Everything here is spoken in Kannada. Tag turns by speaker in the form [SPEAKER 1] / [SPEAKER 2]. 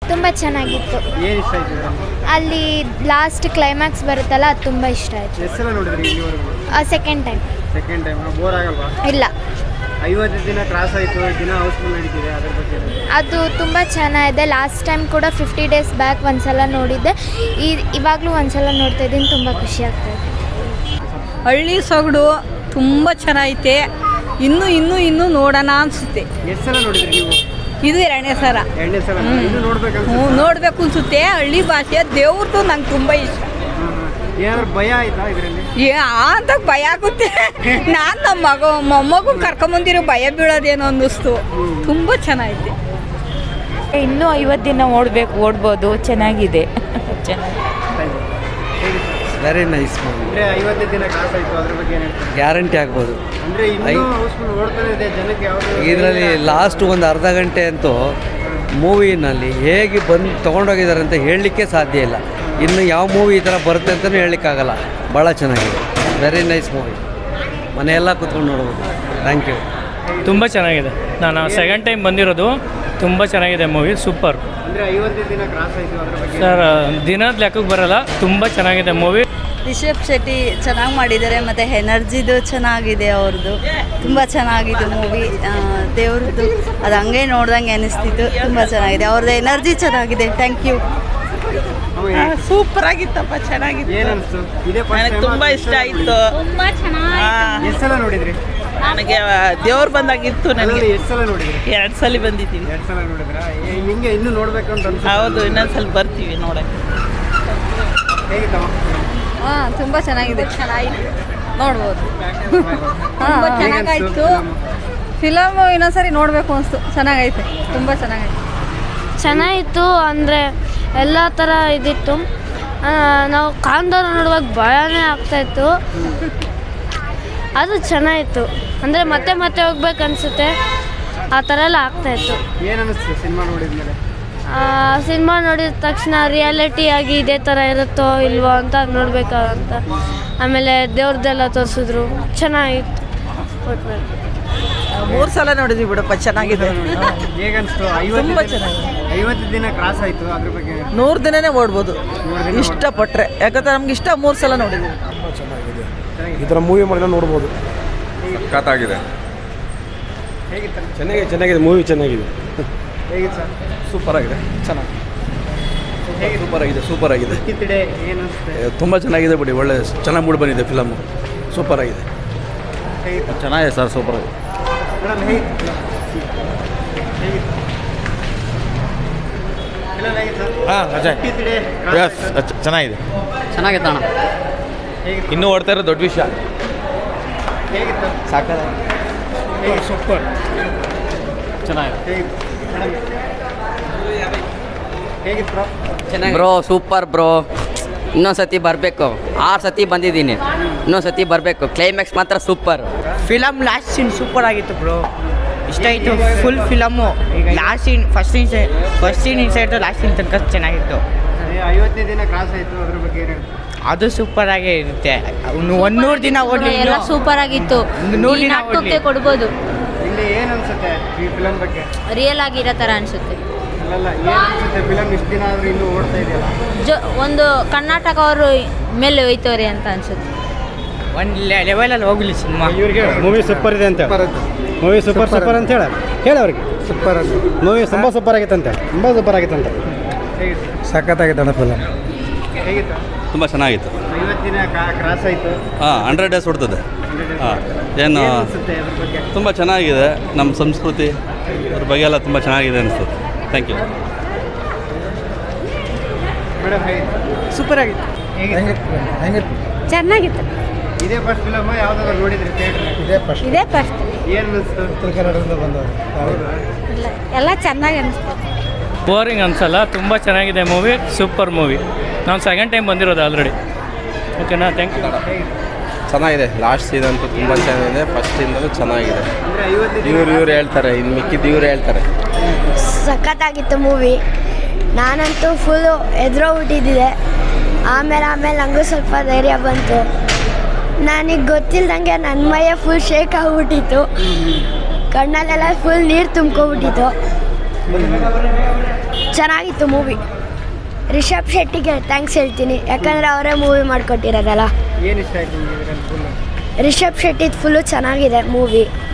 [SPEAKER 1] ತುಂಬ ಚೆನ್ನಾಗಿತ್ತು
[SPEAKER 2] ಏನು ಇಷ್ಟ ಆಯ್ತು ಇದರಲ್ಲಿ?
[SPEAKER 1] ಅಲ್ಲಿ ಲಾಸ್ಟ್ ಕ್ಲೈಮ್ಯಾಕ್ಸ್ ಬರುತ್ತಲ್ಲ ಅದು ತುಂಬ ಇಷ್ಟ ಆಯಿತು
[SPEAKER 2] ಎಷ್ಟ್ ಸಲ ನೋಡಿದ್ರಿ ಇಲ್ಲಿವರೆಗೂ
[SPEAKER 1] second time
[SPEAKER 2] second time bore ಆಗಲ್ವಾ
[SPEAKER 1] ಇಲ್ಲ
[SPEAKER 2] ಐವತ್ತು ದಿನ ಕ್ರಾಸ್ ಆಯಿತು ದಿನ ಹೌಸ್ಫುಲ್ ನಡೀತಿದೆ ಅದ್ರ ಬಗ್ಗೆ ಹೇಳಿ.
[SPEAKER 1] ಅದು ತುಂಬ ಚೆನ್ನಾಗಿದೆ ಲಾಸ್ಟ್ ಟೈಮ್ ಕೂಡ ಫಿಫ್ಟಿ ಡೇಸ್ ಬ್ಯಾಕ್ ಒಂದ್ಸಲ ನೋಡಿದ್ದೆ ಈ ಇವಾಗಲೂ ಒಂದ್ಸಲ ನೋಡ್ತಾ ಇದ್ದೀನಿ ತುಂಬ ಖುಷಿ ಆಗ್ತಾ ಇದೆ
[SPEAKER 3] ಹಳ್ಳಿ ಸೊಗಡು ತುಂಬ ಚೆನ್ನಾಗೈತೆ ಇನ್ನೂ ಇನ್ನೂ ಇನ್ನೂ ನೋಡೋಣ ಅನಿಸುತ್ತೆ
[SPEAKER 2] ಎಷ್ಟ್ ಸಲ ನೋಡಿದ್ರಿ ನೀವು
[SPEAKER 3] ಇದು ಎರಡನೇ ಸರ
[SPEAKER 2] ಎರಡನೇ ಸಲ ಇನ್ನು ನೋಡ್ಬೇಕಂತ
[SPEAKER 3] ಹ್ಞೂ ನೋಡಬೇಕು ಅನಿಸುತ್ತೆ ಹಳ್ಳಿ ಭಾಷೆ ದೇವ್ರದ್ದು ನಂಗೆ ತುಂಬ ಇಷ್ಟ
[SPEAKER 2] ಏನಾದ್ರು ಭಯ ಆಯ್ತಾ ಇದರಲ್ಲಿ
[SPEAKER 3] ಏ ಅಂತ ಭಯ ಆಗುತ್ತೆ ನಾನು ನಮ್ಮ ಮಗ ಮೊಮ್ಮಗು ಕರ್ಕೊಂಬಂದಿರೋ ಭಯ ಬೀಳೋದೇನೋ ಅನ್ನಿಸ್ತು ತುಂಬ ಚೆನ್ನಾಗೈತೆ
[SPEAKER 4] ಇನ್ನೂ ಐವತ್ತು ದಿನ ಓಡಬೇಕು ಓಡ್ಬೋದು ಚೆನ್ನಾಗಿದೆ ಚೆನ್ನಾಗಿ
[SPEAKER 5] ವೆರಿ ನೈಸ್ ಮೂವಿ
[SPEAKER 2] ಅಂದ್ರೆ ಐವತ್ತು ದಿನ ಕ್ರಾಸ್ ಆಯ್ತು ಅದ್ರ ಬಗ್ಗೆ ಏನ್ ಹೇಳ್ತೀರಾ?
[SPEAKER 5] ಗ್ಯಾರಂಟಿ ಆಗ್ಬೋದು
[SPEAKER 2] ಅಂದ್ರೆ ಇನ್ನೂ ಹೌಸ್ಫುಲ್ ಓಡ್ತಾನೆ ಇದೆ ಜನಕ್ಕೆ ಯಾವ್ದು
[SPEAKER 5] ಇದರಲ್ಲಿ ಲಾಸ್ಟ್ ಒಂದು ಅರ್ಧ ಗಂಟೆ ಅಂತೂ ಮೂವಿನಲ್ಲಿ ಹೇಗೆ ಬಂದು ತೊಗೊಂಡೋಗಿದ್ದಾರೆ ಅಂತ ಹೇಳಲಿಕ್ಕೆ ಸಾಧ್ಯ ಇಲ್ಲ ಇನ್ನು ಯಾವ ಮೂವಿ ಈ ಥರ ಬರುತ್ತೆ ಅಂತಲೂ ಹೇಳಲಿಕ್ಕಾಗಲ್ಲ ಭಾಳ ಚೆನ್ನಾಗಿದೆ ವೆರಿ ನೈಸ್ ಮೂವಿ ಮನೆಯೆಲ್ಲ ಕೂತ್ಕೊಂಡು ನೋಡ್ಬೋದು ಥ್ಯಾಂಕ್ ಯು
[SPEAKER 6] ತುಂಬ ಚೆನ್ನಾಗಿದೆ ನಾನು ಸೆಕೆಂಡ್ ಟೈಮ್ ಬಂದಿರೋದು ತುಂಬ ಚೆನ್ನಾಗಿದೆ ಮೂವಿ ಸೂಪರ್
[SPEAKER 2] ಅಂದ್ರೆ ಐವತ್ತು ದಿನ ಕ್ರಾಸ್ ಆಯ್ತು ಅದ್ರ ಬಗ್ಗೆ
[SPEAKER 6] ಸರ್ ದಿನದ ಲೆಕ್ಕಕ್ಕೆ ಬರಲ್ಲ ತುಂಬ ಚೆನ್ನಾಗಿದೆ ಮೂವಿ
[SPEAKER 3] ರಿಷಬ್ ಶೆಟ್ಟಿ ಚೆನ್ನಾಗಿ ಮಾಡಿದ್ದಾರೆ ಮತ್ತು ಎನರ್ಜಿದು ಚೆನ್ನಾಗಿದೆ ಅವ್ರದ್ದು ತುಂಬ ಚೆನ್ನಾಗಿದೆ ಮೂವಿ ದೇವ್ರದ್ದು ಅದು ಹಂಗೆ ನೋಡ್ದಂಗೆ ಅನಿಸ್ತಿತ್ತು ತುಂಬ ಚೆನ್ನಾಗಿದೆ ಅವ್ರದ್ದು ಎನರ್ಜಿ ಚೆನ್ನಾಗಿದೆ ಥ್ಯಾಂಕ್ ಯು
[SPEAKER 7] ಸೂಪರ್ ಆಗಿತ್ತಪ್ಪ ಚೆನ್ನಾಗಿತ್ತು
[SPEAKER 2] ಏನ್ ಅನ್ಸ್ತು ಇದೇ
[SPEAKER 7] ನನಗೆ ತುಂಬ ಇಷ್ಟ ಆಯಿತು
[SPEAKER 2] ಎಷ್ಟು ಸಲ ನೋಡಿದ್ರಿ
[SPEAKER 7] ನನಗೆ ದೇವ್ರು ಬಂದಾಗಿತ್ತು ನನಗೆ
[SPEAKER 2] ಅದ್ರಲ್ಲಿ ಎಷ್ಟು ಸಲ ನೋಡಿದ್ರಿ
[SPEAKER 7] ಎರಡು ಸಲ ಬಂದಿದ್ದೀವಿ
[SPEAKER 2] ಎರಡು ಸಲ ನೋಡಿದ್ರಾ ಏ, ನಿಂಗೆ ಇನ್ನೂ ನೋಡ್ಬೇಕು ಅಂತ ಅನ್ಸುತ್ತೆ
[SPEAKER 7] ಹೌದು ಇನ್ನೊಂದ್ಸಲ ಬರ್ತೀವಿ ನೋಡಕ್ಕೆ
[SPEAKER 2] ಹೇಗಿತ್ತಮ್ಮ
[SPEAKER 3] ಹಾಂ ತುಂಬ ಚೆನ್ನಾಗಿದೆ ಚೆನ್ನಾಗಿತ್ತು ನೋಡ್ಬೋದು
[SPEAKER 2] ತುಂಬ
[SPEAKER 3] ಚೆನ್ನಾಗಾಯ್ತು ಫಿಲಮ್ ಇನ್ನೊಂದ್ಸರಿ ನೋಡಬೇಕು ಅನಿಸ್ತು ಚೆನ್ನಾಗೈತೆ ತುಂಬ ಚೆನ್ನಾಗೈತೆ
[SPEAKER 1] ಚೆನ್ನಾಗಿತ್ತು ಅಂದರೆ ಎಲ್ಲ ಥರ ಇದಿತ್ತು ಆ, ನಾವು ಕಾಂತಾರ ನೋಡುವಾಗ ಭಯನೇ ಆಗ್ತಾಯಿತ್ತು ಅದು ಚೆನ್ನಾಗಿತ್ತು ಅಂದರೆ ಮತ್ತೆ ಮತ್ತೆ ಹೋಗ್ಬೇಕು ಅನಿಸುತ್ತೆ ಆ ಥರ ಎಲ್ಲ ಆಗ್ತಾಯಿತ್ತು
[SPEAKER 2] ಏನ್ ಅನಿಸ್ತು ಸಿನಿಮಾ ನೋಡಿದ್ಮೇಲೆ
[SPEAKER 1] ಸಿನಿಮಾ ನೋಡಿದ ತಕ್ಷಣ ರಿಯಾಲಿಟಿ ಆಗಿ ಇದೇ ಥರ ಇರುತ್ತೋ ಇಲ್ವೋ ಅಂತ ನೋಡ್ಬೇಕಾಗಂತ ಆಮೇಲೆ ದೇವ್ರದ್ದೆಲ್ಲ ತೋರಿಸಿದ್ರು ಚೆನ್ನಾಗಿತ್ತು ಒಟ್ನಲ್ಲಿ
[SPEAKER 7] ಮೂರು ಸಲ ನೋಡಿದ್ವಿ ಬಿಡಪ್ಪ ಚೆನ್ನಾಗಿದೆ
[SPEAKER 2] ಹೇಗನ್ಸ್ತು
[SPEAKER 7] ತುಂಬ
[SPEAKER 2] ಐವತ್ತು ದಿನ- ಐವತ್ತು ದಿನ ಕ್ರಾಸ್ ಆಯ್ತು ಅದ್ರ ಬಗ್ಗೆ
[SPEAKER 7] ನೂರು ದಿನನೇ ಓಡ್ಬೋದು
[SPEAKER 2] ನೂರು ದಿನ
[SPEAKER 7] ಇಷ್ಟಪಟ್ರೆ ಯಾಕಂದ್ರೆ ನಮ್ಗೆ ಇಷ್ಟ ಮೂರು ಸಲ ನೋಡಿದ್ದೀವಿ
[SPEAKER 8] ಈ ಥರ ಮೂವಿ ಮಾಡಿದ್ರೆ ನೋಡ್ಬೋದು
[SPEAKER 9] ಸಖತ್ತಾಗಿದೆ
[SPEAKER 2] ಹೇಗಿತ್ತು
[SPEAKER 8] ಚೆನ್ನಾಗಿದೆ ಚೆನ್ನಾಗಿದೆ ಮೂವಿ ಚೆನ್ನಾಗಿದೆ
[SPEAKER 2] ಹೇಗಿತ್ತು ಸರ್
[SPEAKER 9] ಸೂಪರ್ ಆಗಿದೆ ಚೆನ್ನಾಗಿ
[SPEAKER 2] ಹೇಗಿತ್ತು
[SPEAKER 9] ಸೂಪರ್ ಆಗಿದೆ ಸೂಪರ್ ಆಗಿದೆ
[SPEAKER 2] ಕಿತ್ತಿಡೆ ಏನು ಅನಿಸುತ್ತೆ
[SPEAKER 9] ತುಂಬ ಚೆನ್ನಾಗಿದೆ ಬಿಡಿ ಒಳ್ಳೆ ಚೆನ್ನಾಗಿ ಮೂಡಿ ಬಂದಿದೆ ಫಿಲಮು ಸೂಪರ್ ಆಗಿದೆ
[SPEAKER 2] ಹೇಗಿತ್ತು
[SPEAKER 9] ಚೆನ್ನಾಗಿದೆ ಸರ್ ಸೂಪರ್ ಆಗಿದೆ
[SPEAKER 2] ಮೇಡಮ್ ಹೇಗಿತ್ತು ಹೇಗಿತ್ತು ಫಿಲಮ್ ಹೇಗಿತ್ತು ಸರ್
[SPEAKER 10] ಹಾಂ ಅಜಯ್
[SPEAKER 2] ಕಿತ್ತಿಡೆ
[SPEAKER 10] ಎಸ್ ಚೆನ್ನಾಗಿದೆ
[SPEAKER 5] ಚೆನ್ನಾಗಿತ್ತು ಅಣ್ಣ
[SPEAKER 2] ಹೇಗಿತ್ತು
[SPEAKER 10] ಇನ್ನೂ ಓಡ್ತಾ ಇರೋ ದೊಡ್ಡ ವಿಷಯ
[SPEAKER 2] ಹೇಗಿತ್ತು
[SPEAKER 10] ಸಾಕಾದ
[SPEAKER 2] ಹೇಗಿತ್ತು
[SPEAKER 10] ಸೂಪರ್ ಚೆನ್ನಾಗಿದೆ
[SPEAKER 2] ಹೇಗಿತ್ತು ಮೇಡಮ್ ಹೇಗಿತ್ತು ಬ್ರೋ
[SPEAKER 5] ಬ್ರೋ ಸೂಪರ್ ಬ್ರೋ ಇನ್ನೊಂದು ಸತಿ ಬರಬೇಕು ಆರು ಸತಿ ಬಂದಿದ್ದೀನಿ ಇನ್ನೊಂದು ಸತಿ ಬರಬೇಕು ಕ್ಲೈಮ್ಯಾಕ್ಸ್ ಮಾತ್ರ super
[SPEAKER 7] film last scene super ಆಗಿತ್ತು ಬ್ರೋ ಇಷ್ಟ ಆಯಿತು full film last scene first scene first scene inside last scene ತನಕ ಚೆನ್ನಾಗಿತ್ತು
[SPEAKER 2] ಅದೇ ಐವತ್ತನೇ ದಿನ ಕ್ರಾಸ್ ಆಯ್ತು ಅದ್ರ ಬಗ್ಗೆ ಏನು ಹೇಳ್ತೀರಾ?
[SPEAKER 7] ಅದು ಸೂಪರ್ ಆಗೇ ಇರುತ್ತೆ ಒಂದೂರು ದಿನ ಓಡಲಿ
[SPEAKER 4] ಎಲ್ಲ ಸೂಪರ್ ಆಗಿತ್ತು
[SPEAKER 7] ಒಂದು ನೂರು ದಿನ
[SPEAKER 4] ನಾಟಕಕ್ಕೆ
[SPEAKER 7] ಓಡ್ಲಿ.
[SPEAKER 4] ಕೊಡ್ಬೋದು
[SPEAKER 2] ಇಲ್ಲಿ ಏನು ಅನ್ಸುತ್ತೆ ಈ ಫಿಲಮ್ ಬಗ್ಗೆ
[SPEAKER 4] ರಿಯಲ್ ಆಗಿರೋ ಥರ ಅನಿಸುತ್ತೆ
[SPEAKER 2] ಅಲ್ಲಲ್ಲ ಏನು ಅನ್ಸುತ್ತೆ ಫಿಲಮ್ ಇಷ್ಟು ದಿನ ಆದ್ರೂ ಇನ್ನೂ ಓಡ್ತಾ ಇದೆಯಲ್ಲ
[SPEAKER 4] ಜೊ ಒಂದು ಕರ್ನಾಟಕ ಅವರು ಮೇಲೆ ಹೋಯ್ತವ್ರೆ ಅಂತ ಅನ್ಸುತ್ತೆ
[SPEAKER 7] ಒಂದು ಲೆವೆಲಲ್ಲಿ ಹೋಗಲಿ ಸಿನಿಮಾ
[SPEAKER 8] ಇವ್ರಿಗೆ ಮೂವಿ ಸೂಪರ್ ಇದೆ ಅಂತ ಮೂವಿ ಸೂಪರ್ ಸೂಪರ್ ಅಂತ ಹೇಳ ಹೇಳ ಅವ್ರಿಗೆ
[SPEAKER 2] ಸೂಪರ್ ಅಂತ
[SPEAKER 8] ಮೂವಿ ತುಂಬ ಸೂಪರ್ ಆಗಿತ್ತಂತೆ ತುಂಬ ಸೂಪರ್ ಆಗಿತ್ತಂತೆ
[SPEAKER 2] ಹೇಗಿತ್ತು
[SPEAKER 8] ಸಖತ್ತಾಗಿತ್ತು ಅಣ್ಣ ಫಿಲಮ್
[SPEAKER 2] ಹೇಗಿತ್ತು
[SPEAKER 9] ತುಂಬ ಚೆನ್ನಾಗಿತ್ತು
[SPEAKER 2] ಐವತ್ತು ದಿನ ಕ್ರಾಸ್ ಆಯ್ತು
[SPEAKER 9] ಹಾಂ ಹಂಡ್ರೆಡ್ ಡೇಸ್ ಹೊಡ್ತದೆ ಹಾಂ ಏನು
[SPEAKER 2] ಏನು ಅನ್ಸುತ್ತೆ ಅದ್ರ ಬಗ್ಗೆ
[SPEAKER 9] ತುಂಬ ಚೆನ್ನಾಗಿದೆ ನಮ್ಮ ಸಂಸ್ಕೃತಿ ಅದ್ರ ಬಗ್ಗೆ ಎಲ್ಲ ತುಂಬ ಚೆನ್ನಾಗಿದೆ ಅನಿಸ್ತದೆ ಥ್ಯಾಂಕ್ ಯು
[SPEAKER 2] ಮೇಡಮ್ ಹೇಗಿತ್ತು
[SPEAKER 7] ಸೂಪರ್ ಆಗಿತ್ತು
[SPEAKER 1] ಚೆನ್ನಾಗಿತ್ತು
[SPEAKER 2] ಇದೇ ಫಸ್ಟ್ ಫಿಲಮ್ ಯಾವ್ದಾದ್ರು ನೋಡಿದ್ರಿ ಥಿಯೇಟರ್
[SPEAKER 8] ಇದೇ ಫಸ್ಟ್
[SPEAKER 1] ಇದೇ ಫಸ್ಟ್
[SPEAKER 2] ಏನು ಅನಿಸ್ತು
[SPEAKER 8] ಉತ್ತರ ಕನ್ನಡದಿಂದ ಬಂದವರು
[SPEAKER 2] ಹೌದಾ
[SPEAKER 1] ಇಲ್ಲ ಎಲ್ಲ ಚೆನ್ನಾಗಿ ಅನಿಸ್ತು
[SPEAKER 6] ಬೋರಿಂಗ್ ಅನ್ಸಲ್ಲ ತುಂಬ ಚೆನ್ನಾಗಿದೆ ಮೂವಿ ಸೂಪರ್ ಮೂವಿ ನಾನು ಸೆಕೆಂಡ್ ಟೈಮ್ ಬಂದಿರೋದು ಆಲ್ರೆಡಿ ಓಕೆನಾ ಥ್ಯಾಂಕ್ ಯು
[SPEAKER 10] ಚೆನ್ನಾಗಿದೆ ಲಾಸ್ಟ್ ಸೀನ್ ಅಂತೂ ತುಂಬ ಚೆನ್ನಾಗಿದೆ ಫಸ್ಟ್ ಸೀನ್ದಲ್ಲೂ ಚೆನ್ನಾಗಿದೆ
[SPEAKER 2] ಅಂದ್ರೆ ಐವತ್ತು ದಿನ
[SPEAKER 10] ಇವ್ರು ಇವ್ರು ಹೇಳ್ತಾರೆ ಇನ್ನು ಮಿಕ್ಕಿದ್ದು ಇವ್ರು ಹೇಳ್ತಾರೆ
[SPEAKER 1] ಸಖತ್ತಾಗಿತ್ತು ಮೂವಿ ನಾನಂತೂ ಫುಲ್ಲು ಎದುರೋಗ್ಬಿಟ್ಟಿದ್ದೆ ಆಮೇಲೆ ಆಮೇಲೆ ನನಗೂ ಸ್ವಲ್ಪ ಧೈರ್ಯ ಬಂತು ನನಗೆ ಗೊತ್ತಿಲ್ದಂಗೆ ನನ್ನ ಮೈಯ ಫುಲ್ ಶೇಕ್ ಆಗ್ಬಿಟ್ಟಿತ್ತು ಕಣ್ಣಲ್ಲೆಲ್ಲ ಫುಲ್ ನೀರು ತುಂಬ್ಕೊಬಿಟ್ಟಿತ್ತು ಚೆನ್ನಾಗಿತ್ತು ಮೂವಿ ರಿಷಬ್ ಶೆಟ್ಟಿಗೆ ಥ್ಯಾಂಕ್ಸ್ ಹೇಳ್ತೀನಿ ಯಾಕಂದರೆ ಅವರೇ ಮೂವಿ ಮಾಡಿಕೊಟ್ಟಿರೋದಲ್ಲ
[SPEAKER 2] ಏನು ಇಷ್ಟ ಆಯ್ತು ನಿಮ್ಗೆ ಇದರಲ್ಲಿ ಫುಲ್
[SPEAKER 1] ರಿಷಬ್ ಶೆಟ್ಟಿದು ಫುಲ್ಲು ಚೆನ್ನಾಗಿದೆ ಮೂವಿ